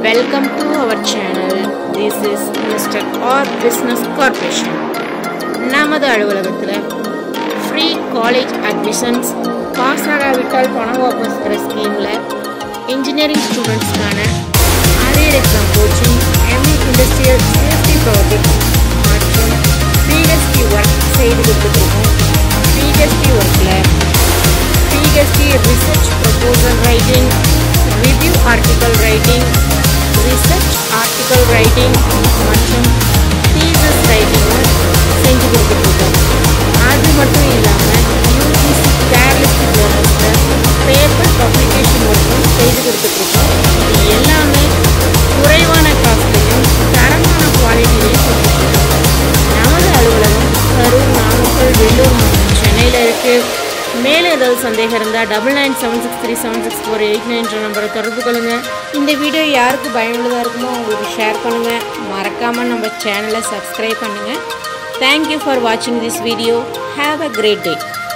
Welcome to our channel. This is Mr. R Business Corporation. நமது அலுவலகத்தில் free college admissions pass ஆகாவிட்டால் பணம் வாபஸ் தர ஸ்கீமில் இன்ஜினியரிங் ஸ்டூடெண்ட்ஸ்க்கான arrear exam coaching ME industrial safety project மற்றும் பிஹெச்டி ஒர்க் செய்து கொடுத்துருக்கோம் பிஹெச்டி ஒர்க்கில் PhD research proposal writing review article writing research article writing மற்றும் தீசஸ் ரைட்டிங்கும் செஞ்சு கொடுத்துட்ருக்கோம் அது மட்டும் இல்லாமல் யூஜிசி கேர்லிஸ்ட் ஜேர்னல்ஸில் பேப்பர் பப்ளிகேஷன் ஒர்க்கும் செய்து கொடுத்துட்ருக்கோம் இது எல்லாமே குறைவான காஸ்ட்லையும் தரமான குவாலிட்டிலையும் கொடுத்துட்ருக்கோம் நமது அலுவலகம் கரூர் நாமக்கல் வெள்ளூர் மற்றும் சென்னையில் இருக்குது மேலும் ஏதாவது சந்தேகம் இருந்தால் double nine seven six three seven six four eight நைன்ற நம்பரை தொடர்பு கொள்ளுங்கள் இந்த வீடியோ யாருக்கு பயனுள்ளதாக இருக்குமோ அவங்களுக்கு ஷேர் பண்ணுங்கள் மறக்காமல் நம்ம சேனலை சப்ஸ்கிரைப் பண்ணுங்கள் தேங்க்யூ ஃபார் வாட்சிங் this video have a great day